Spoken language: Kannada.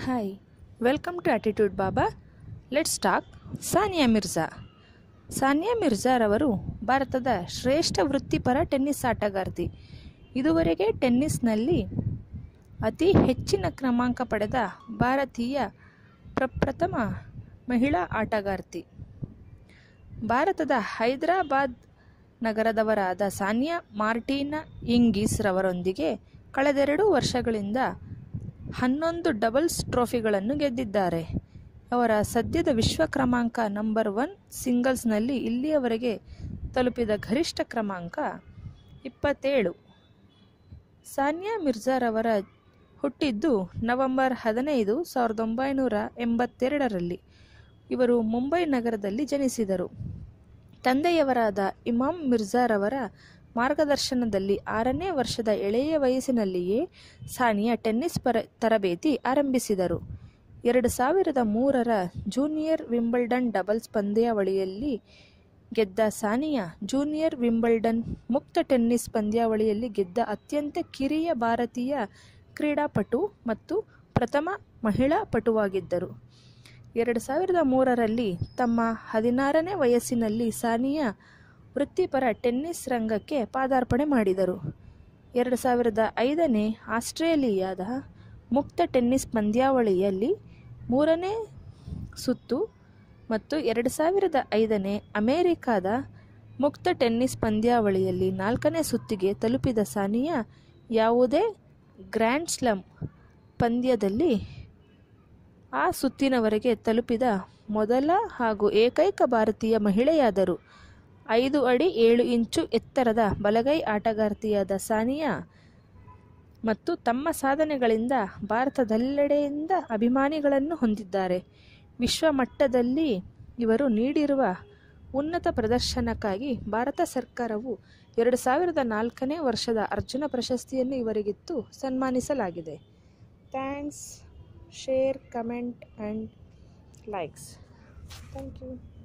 hi welcome to attitude Baba let's talk Sania Mirza Sania ಮಿರ್ಜಾರವರು ಭಾರತದ ಶ್ರೇಷ್ಠ ವೃತ್ತಿಪರ ಟೆನ್ನಿಸ್ ಆಟಗಾರ್ತಿ ಇದುವರೆಗೆ ಟೆನ್ನಿಸ್ನಲ್ಲಿ ಅತಿ ಹೆಚ್ಚಿನ ಕ್ರಮಾಂಕ ಪಡೆದ ಭಾರತೀಯ ಪ್ರಪ್ರಥಮ ಮಹಿಳಾ ಆಟಗಾರ್ತಿ ಭಾರತದ ಹೈದರಾಬಾದ್ ನಗರದವರಾದ ಸಾನಿಯಾ ಮಾರ್ಟಿನಾ ಇಂಗೀಸ್ ರವರೊಂದಿಗೆ ಕಳೆದೆರಡು ವರ್ಷಗಳಿಂದ ಹನ್ನೊಂದು ಡಬಲ್ಸ್ ಟ್ರೋಫಿಗಳನ್ನು ಗೆದ್ದಿದ್ದಾರೆ ಅವರ ಸದ್ಯದ ವಿಶ್ವ ಕ್ರಮಾಂಕ ನಂಬರ್ ಒನ್ ಸಿಂಗಲ್ಸ್ನಲ್ಲಿ ಇಲ್ಲಿಯವರೆಗೆ ತಲುಪಿದ ಗರಿಷ್ಠ ಕ್ರಮಾಂಕ ಇಪ್ಪತ್ತೇಳು ಸಾನಿಯಾ ಮಿರ್ಜಾರವರ ಹುಟ್ಟಿದ್ದು ನವೆಂಬರ್ ಹದಿನೈದು ಸಾವಿರದ ಒಂಬೈನೂರ ಎಂಬತ್ತೆರಡರಲ್ಲಿ ಇವರು ಮುಂಬೈ ನಗರದಲ್ಲಿ ಜನಿಸಿದರು ತಂದೆಯವರಾದ ಇಮಾಮ್ ಮಿರ್ಜಾರವರ ಮಾರ್ಗದರ್ಶನದಲ್ಲಿ ಆರನೇ ವರ್ಷದ ಎಳೆಯ ವಯಸ್ಸಿನಲ್ಲಿಯೇ ಸಾನಿಯಾ ಟೆನ್ನಿಸ್ ಪರ ತರಬೇತಿ ಆರಂಭಿಸಿದರು ಎರಡು ಸಾವಿರದ ಮೂರರ ಜೂನಿಯರ್ ವಿಂಬಲ್ಡನ್ ಡಬಲ್ಸ್ ಪಂದ್ಯಾವಳಿಯಲ್ಲಿ ಗೆದ್ದ ಸಾನಿಯಾ ಜೂನಿಯರ್ ವಿಂಬಲ್ಡನ್ ಮುಕ್ತ ಟೆನ್ನಿಸ್ ಪಂದ್ಯಾವಳಿಯಲ್ಲಿ ಗೆದ್ದ ಅತ್ಯಂತ ಕಿರಿಯ ಭಾರತೀಯ ಕ್ರೀಡಾಪಟು ಮತ್ತು ಪ್ರಥಮ ಮಹಿಳಾ ಪಟುವಾಗಿದ್ದರು ಎರಡು ಸಾವಿರದ ಮೂರರಲ್ಲಿ ತಮ್ಮ ಹದಿನಾರನೇ ವಯಸ್ಸಿನಲ್ಲಿ ಸಾನಿಯಾ ವೃತ್ತಿಪರ ಟೆನ್ನಿಸ್ ರಂಗಕ್ಕೆ ಪಾದಾರ್ಪಣೆ ಮಾಡಿದರು ಎರಡು ಸಾವಿರದ ಐದನೇ ಆಸ್ಟ್ರೇಲಿಯಾದ ಮುಕ್ತ ಟೆನ್ನಿಸ್ ಪಂದ್ಯಾವಳಿಯಲ್ಲಿ ಮೂರನೇ ಸುತ್ತು ಮತ್ತು ಎರಡು ಸಾವಿರದ ಐದನೇ ಅಮೆರಿಕಾದ ಮುಕ್ತ ಟೆನ್ನಿಸ್ ಪಂದ್ಯಾವಳಿಯಲ್ಲಿ ನಾಲ್ಕನೇ ಸುತ್ತಿಗೆ ತಲುಪಿದ ಸಾನಿಯಾ ಯಾವುದೇ ಗ್ರ್ಯಾಂಡ್ ಸ್ಲಮ್ ಪಂದ್ಯದಲ್ಲಿ ಆ ಸುತ್ತಿನವರೆಗೆ ತಲುಪಿದ ಮೊದಲ ಹಾಗೂ ಏಕೈಕ ಭಾರತೀಯ ಮಹಿಳೆಯಾದರು ಐದು ಅಡಿ ಏಳು ಇಂಚು ಎತ್ತರದ ಬಲಗೈ ಆಟಗಾರ್ತಿಯಾದ ಸಾನಿಯಾ ಮತ್ತು ತಮ್ಮ ಸಾಧನೆಗಳಿಂದ ಭಾರತದೆಲ್ಲೆಡೆಯಿಂದ ಅಭಿಮಾನಿಗಳನ್ನು ಹೊಂದಿದ್ದಾರೆ ವಿಶ್ವ ಮಟ್ಟದಲ್ಲಿ ಇವರು ನೀಡಿರುವ ಉನ್ನತ ಪ್ರದರ್ಶನಕ್ಕಾಗಿ ಭಾರತ ಸರ್ಕಾರವು ಎರಡು ಸಾವಿರದ ನಾಲ್ಕನೇ ವರ್ಷದ ಅರ್ಜುನ ಪ್ರಶಸ್ತಿಯನ್ನು ಇವರಿಗಿತ್ತು ಸನ್ಮಾನಿಸಲಾಗಿದೆ thanks share comment and likes thank you